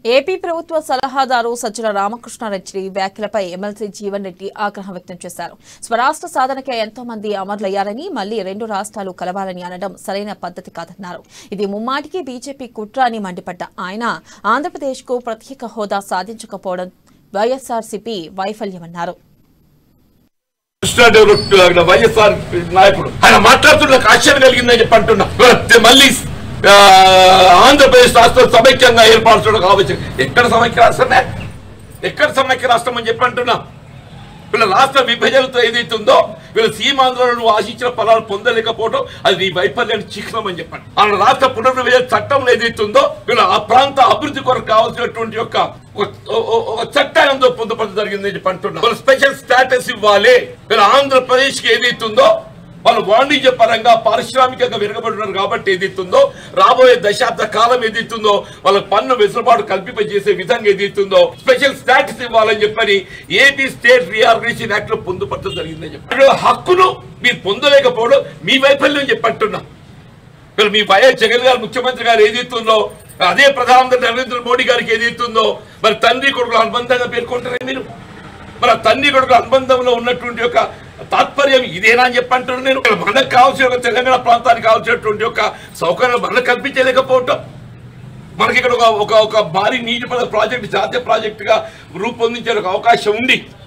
AP ప్రభుత్వ సలహాదారు సజ్జల రామకృష్ణారెడ్డి వ్యాఖ్యలపై ఎమ్మెల్సీ జీవన్ రెడ్డి ఆగ్రహం వ్యక్తం చేశారు స్వరాష్ట్ర సాధనకే ఎంతో మంది అమరులయ్యారని మళ్లీ రెండు రాష్ట్రాలు కలవాలని అనడం సరైన పద్ధతి కాదన్నారు ఇది ముమ్మాటికి బీజేపీ కుట్ర అని మండిపడ్డ ఆయన ఆంధ్రప్రదేశ్కు ప్రత్యేక హోదా సాధించకపోవడం వైఎస్ఆర్సీపీ వైఫల్యమన్నారు కృష్ణా డెవలప్ వైఎస్ఆర్ నాయకుడు ఆయన మాట్లాడుతున్న నాకు ఆశ్చర్యం కలిగిందని చెప్పి అంటున్నా మళ్ళీ ఆ, ఆంధ్రప్రదేశ్ రాష్ట్రం సమైక్యంగా ఏర్పరచడం కావచ్చు ఎక్కడ సమైక్య రాష్ట్రమే ఎక్కడ సమైక్య రాష్ట్రం అని చెప్పి అంటున్నా వీళ్ళ రాష్ట్ర విభజనతో ఏదైతుందో వీళ్ళ సీమాంధ్రలో నువ్వు ఆశించిన ఫలాలు పొందలేకపోవడం అది నీ వైఫల్యాన్ని చిహ్నం అని చెప్పండి వాళ్ళ రాష్ట్ర పునర్విభజన చట్టంలో ఏదైతుందో వీళ్ళ ఆ ప్రాంత అభివృద్ధి కొరకు కావాల్సినటువంటి యొక్క ఒక- ఒక- ఒక చట్టాన్ని పొందపడడం జరిగిందని చెప్పి అంటున్నా వీళ్ళ స్పెషల్ స్టాటస్ ఇవ్వాలి వీళ్ళ ఆంధ్రప్రదేశ్ కి ఏదైతుందో వాళ్ళు వాణిజ్య పరంగా పారిశ్రామికంగా వెనుకబడున్నారు కాబట్టి ఏదైతుందో రాబోయే దశాబ్ద కాలం ఏదైతుందో వాళ్ళకి పన్ను వెసులుబాటు కల్పింపజేసే విధంగా ఏదైతుందో స్పెషల్ స్టాటస్ ఇవ్వాలని చెప్పని ఏపీ స్టేట్ రీఆర్గనైజేషన్ యాక్ట్ లో పొందుపరచడం జరిగిందని చెప్పి అంటే హక్కును మీరు పొందలేకపోవడం మీ వైఫల్యం చెప్పంటున్నా ఇప్పుడు మీ వైఎస్ జగన్ గారు ముఖ్యమంత్రి గారు ఏదైతుందో అదే ప్రధానమంత్రి నరేంద్ర మోడీ గారికి ఏదైతుందో మరి తండ్రి కొడుకుల అనుబంధంగా పేర్కొంటారే మీరు మరి ఆ తండ్రి కొడుకు అనుబంధంలో ఉన్నటువంటి యొక్క తాత్పర్యం ఇదేనా అని చెప్పంటారు నేను మనకు కావాల్సిన ఒక తెలంగాణ ప్రాంతానికి కావాల్సినటువంటి యొక్క సౌకర్యాలు మనకు కల్పించలేకపోవటం మనకి ఇక్కడ ఒక ఒక ఒక భారీ నీటిపారుదల ప్రాజెక్ట్ జాతీయ ప్రాజెక్టుగా రూపొందించే ఒక అవకాశం ఉంది